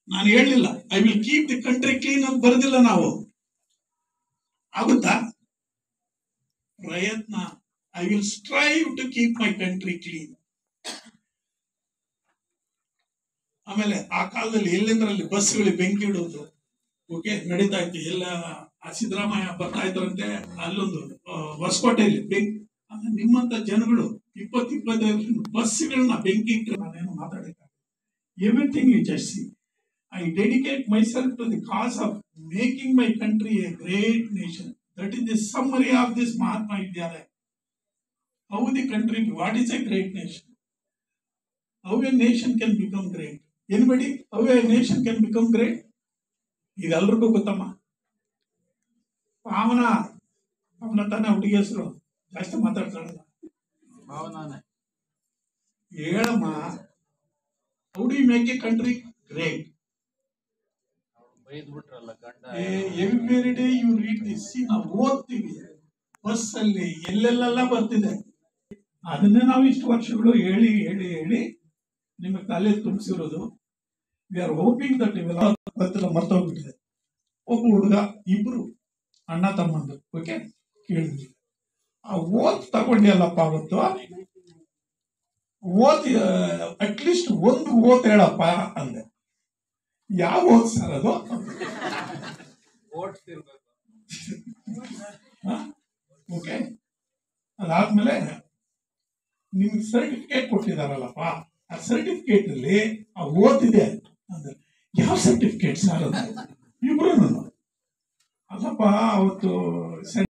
ನಾನು ಹೇಳಲಿಲ್ಲ I will keep the country clean ಅಂತ ಬರೆದಿಲ್ಲ ನಾವು ಆಗುತ್ತಾ ಪ್ರಯತ್ನ I will strive to keep my country clean ಆಮೇಲೆ ಆ ಕಾಲದಲ್ಲಿ ಎಲ್ಲೆಂದ್ರಲ್ಲಿ ಬಸ್ಗಳಿಗೆ ಬೆಂಕಿ ಇಡೋದು ಓಕೆ ನಡೀತಾ ಇತ್ತು ಎಲ್ಲ ಆ ಸಿದ್ದರಾಮಯ್ಯ ಬರ್ತಾ ಇದ್ರಂತೆ ಅಲ್ಲೊಂದು ಆ, ಹೊಸಕೋಟೆಯಲ್ಲಿ ಬೆಂಕಿ ಆಮೇಲೆ ನಿಮ್ಮಂತ ಜನಗಳು ಇಪ್ಪತ್ತು ಇಪ್ಪತ್ತೈದು ಬಸ್ಗಳನ್ನ ಬೆಂಕಿ ಇಟ್ಟು ನಾನೇನು ಮಾತಾಡಕ್ಕೆ everything you just see I dedicate myself to the cause of making my country a great nation that is the summary of this Mahatma Vidyalaya how the country what is a great nation how a nation can become great anybody how a nation can become great ಇದೆಲ್ರಿಗೂ ಗೊತ್ತಮ್ಮ ಪಾವನ ಅವನ ತಾನೇ ಹುಡುಗಿ ಹೆಸರು ಜಾಸ್ತಿ ಮಾತಾಡ್ತಾಳಲ್ಲ ಭಾವನಾನೆ ಹೇಳಮ್ಮ how do make a country great ಬೈದ್ ಬಿಟ್ರಲ್ಲ ಗಂಡ every day you read this ನಾವು ಓದ್ತೀವಿ ಬಸ್ ಅಲ್ಲಿ ಎಲ್ಲೆಲ್ಲೆಲ್ಲ ಬರ್ತಿದೆ ಅದನ್ನೇ ನಾವು ಇಷ್ಟು ವರ್ಷಗಳು ಹೇಳಿ ಹೇಳಿ ಹೇಳಿ ನಿಮಗೆ ತಲೆ ತುಂಬಿಸಿರೋದು ವಿ ಆರ್ ಹೋಪಿಂಗ್ ದಟ್ ಇವೆಲ್ಲ ಗೊತ್ತಿಲ್ಲ ಮರ್ತೋಗ್ಬಿಟ್ಟಿದೆ ಒಬ್ಬ ಹುಡುಗ ಇಬ್ರು ಅಣ್ಣ ತಮ್ಮಂದು ಓಕೆ ಕೇಳಿದ್ವಿ ಆ ಓದ್ ತಗೊಂಡಿಯಲ್ಲಪ್ಪ ಅವತ್ತು ಓದ್ ಅಟ್ಲೀಸ್ಟ್ ಒಂದು ಓದ್ ಹೇಳಪ್ಪ ಅಂದೆ ಯಾವ ಓದ್ ಸರ್ ಅದು ಓಡ್ತಿರ್ಬೇಕು ಓಕೆ ಅದಾದ್ಮೇಲೆ ನಿಮ್ಗೆ ಸರ್ಟಿಫಿಕೇಟ್ ಕೊಟ್ಟಿದಾರಲ್ಲಪ್ಪ ಆ ಸರ್ಟಿಫಿಕೇಟ್ ಅಲ್ಲಿ ಆ ಓದಿದೆ ಅಂದ್ರೆ ಯಾವ ಸರ್ಟಿಫಿಕೇಟ್ ಸರ್ ಅದು ಇಬ್ರು ಅಲ್ಲಪ್ಪ ಅವತ್ತು